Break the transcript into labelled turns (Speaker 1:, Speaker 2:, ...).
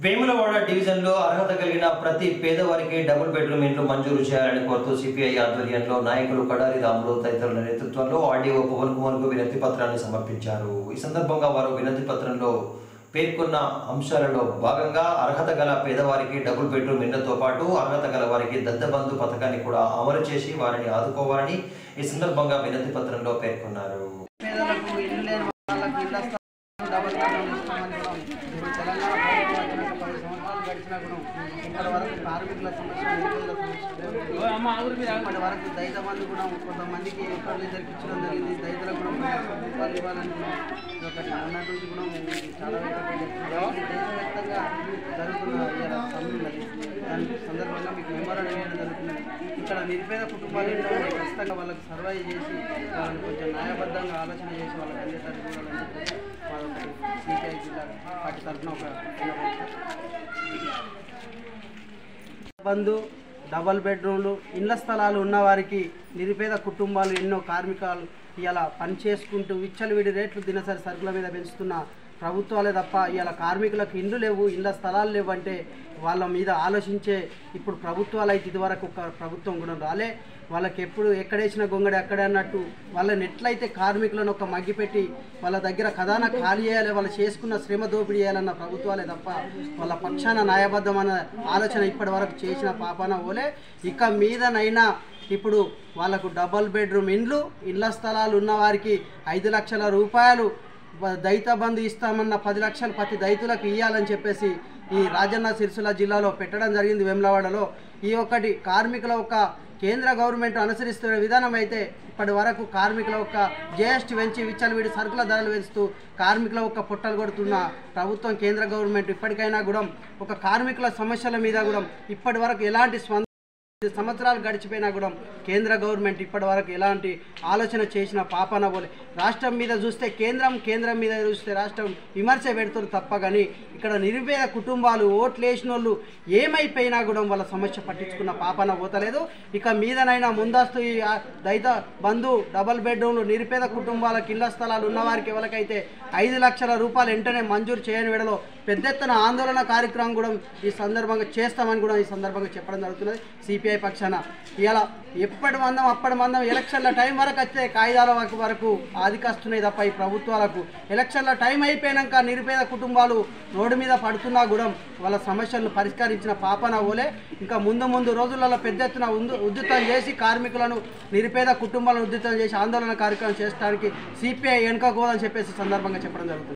Speaker 1: వేములవాడ డివిజన్లో అర్హత కలిగిన ప్రతి పేదవారికి డబుల్ బెడ్రూమ్ ఇండ్లు మంజూరు చేయాలని కోరుతూ సిపిఐ ఆధ్వర్యంలో నాయకులు కడారి రాములు తదితరుల నేతృత్వంలో ఆర్డీఓ పవన్ కుమార్కు వినతి పత్రాన్ని సమర్పించారు ఈ సందర్భంగా వారు వినతి పత్రంలో పేర్కొన్న అంశాలలో భాగంగా అర్హత గల పేదవారికి డబుల్ బెడ్రూమ్ ఇళ్లతో పాటు అర్హత గల వారికి దద్దబంధు పథకాన్ని కూడా అమలు చేసి వారిని ఆదుకోవాలని ఈ సందర్భంగా వినతి పత్రంలో పేర్కొన్నారు
Speaker 2: పేదలకు ఇల్లు లేని వాళ్ళకి ఇళ్ళ స్థలాలు డబల్ బెడ్రూమ్ ఇస్తామని కూడా ఇప్పుడు తెలంగాణ ప్రభుత్వం వచ్చినాక పది సంవత్సరాలు గడిచినా కూడా ఇప్పటి వరకు కార్మికుల సమస్య నిరుపేదల సమస్య ఇప్పటి వరకు దళిత మంది కూడా కొంతమందికి ఒకళ్ళు ఇద్దరికి ఇచ్చడం జరిగింది దళితులకు కూడా మూడు రూపాయలు ఇవ్వాలని కూడా ఇది ఒకటి మొన్నటి నుంచి కూడా ఇది చాలా వ్యక్తపడి దేశవ్యాప్తంగా జరుగుతున్న ఇవాళ సమ్మె ఉన్నది దాని సందర్భంగా మీకు మెమోరాండం వేయడం జరుగుతుంది ఇక్కడ నిరుపేద కుటుంబాలు ఎన్నో ఉన్నాయి ఖచ్చితంగా వాళ్ళకి సర్వైవ్ చేసి వాళ్ళని కొంచెం న్యాయబద్ధంగా ఆలోచన చేసి వాళ్ళకి అందేటట్టు చూడాలని చెప్పి వాళ్ళకి సిపిఐ జిల్లా పార్టీ తరఫున ఒక బంధు డబల్ బెడ్రూమ్లు ఇళ్ల స్థలాలు ఉన్న వారికి నిరుపేద కుటుంబాలు ఎన్నో కార్మికాలు ఇలా పని చేసుకుంటూ విచ్చలవిడి రేట్లు దినసరి సరుకుల మీద పెంచుతున్న ప్రభుత్వాలే తప్ప ఇలా కార్మికులకు ఇండ్లు లేవు ఇళ్ళ స్థలాలు లేవు అంటే వాళ్ళ మీద ఆలోచించే ఇప్పుడు ప్రభుత్వాలు అయితే ఇదివరకు ఒక ప్రభుత్వం కూడా రాలే వాళ్ళకి ఎప్పుడు ఎక్కడేసిన గొంగడి అక్కడే అన్నట్టు వాళ్ళని ఎట్లయితే కార్మికులను ఒక మగ్గిపెట్టి వాళ్ళ దగ్గర ఖజానా ఖాళీ చేయాలి వాళ్ళు చేసుకున్న శ్రమ దోపిడీ చేయాలన్న ప్రభుత్వాలే తప్ప వాళ్ళ పక్షాన న్యాయబద్ధమైన ఆలోచన ఇప్పటి వరకు చేసిన పాపాన ఓలే ఇక మీదనైనా ఇప్పుడు వాళ్ళకు డబల్ బెడ్రూమ్ ఇండ్లు ఇళ్ల స్థలాలు ఉన్న వారికి ఐదు లక్షల రూపాయలు బ- దళిత బంధు ఇస్తామన్న పది లక్షలు ప్రతి దళితులకు ఇవ్వాలని చెప్పేసి ఈ రాజన్న సిరిసిల్ల జిల్లాలో పెట్టడం జరిగింది వెమ్లవాడలో ఈ ఒక్కటి కార్మికుల ఒక కేంద్ర గవర్నమెంట్ అనుసరిస్తున్న విధానం అయితే ఇప్పటి వరకు కార్మికుల యొక్క జిఎస్టీ పెంచి విచ్చలవిడి సరుకుల ధరలు పెంచుతూ కార్మికుల యొక్క పుట్టలు కొడుతున్న ప్రభుత్వం కేంద్ర గవర్నమెంట్ ఇప్పటికైనా కూడా ఒక కార్మికుల సమస్యల మీద కూడా ఇప్పటి వరకు ఎలాంటి స్పందన ఐదు సంవత్సరాలు గడిచిపోయినా కూడా కేంద్ర గవర్నమెంట్ ఇప్పటి వరకు ఎలాంటి ఆలోచన చేసిన పాపన పోలే రాష్ట్రం మీద చూస్తే కేంద్రం కేంద్రం మీద చూస్తే రాష్ట్రం విమర్శ పెడుతుంది తప్ప కానీ ఇక్కడ నిరుపేద కుటుంబాలు ఓట్లు వేసిన వాళ్ళు ఏమైపోయినా కూడా వాళ్ళ సమస్య పట్టించుకున్న పాపన పోతలేదు ఇక మీదనైనా ముందస్తు ఈ ఆ దళిత బంధు డబల్ బెడ్రూమ్లు నిరుపేద కుటుంబాలకు ఇళ్ల స్థలాలు ఉన్నవారికి ఎవరికైతే ఐదు లక్షల రూపాయలు వెంటనే మంజూరు చేయని విడలో పెద్ద ఎత్తున ఆందోళన కార్యక్రమం కూడా ఈ సందర్భంగా చేస్తామని కూడా ఈ సందర్భంగా చెప్పడం జరుగుతున్నది సిపిఐ పక్షాన ఇలా ఎప్పటి మందం అప్పటి మందం ఎలక్షన్ల టైం వరకు వస్తే కాగితాల వరకు వరకు ఆదికొస్తున్నాయి తప్ప ఈ ప్రభుత్వాలకు ఎలక్షన్ల టైం అయిపోయాక నిరుపేద కుటుంబాలు రోడ్డు మీద పడుతున్నా కూడా వాళ్ళ సమస్యలను పరిష్కరించిన పాపన ఓలే ఇంకా ముందు ముందు రోజులలో పెద్ద ఎత్తున ఉందు- ఉద్ధృతం చేసి కార్మికులను నిరుపేద కుటుంబాలను ఉద్ధృతం చేసి ఆందోళన కార్యక్రమం చేయడానికి సిపిఐ వెనుకపోదని చెప్పేసి సందర్భంగా చెప్పడం జరుగుతుంది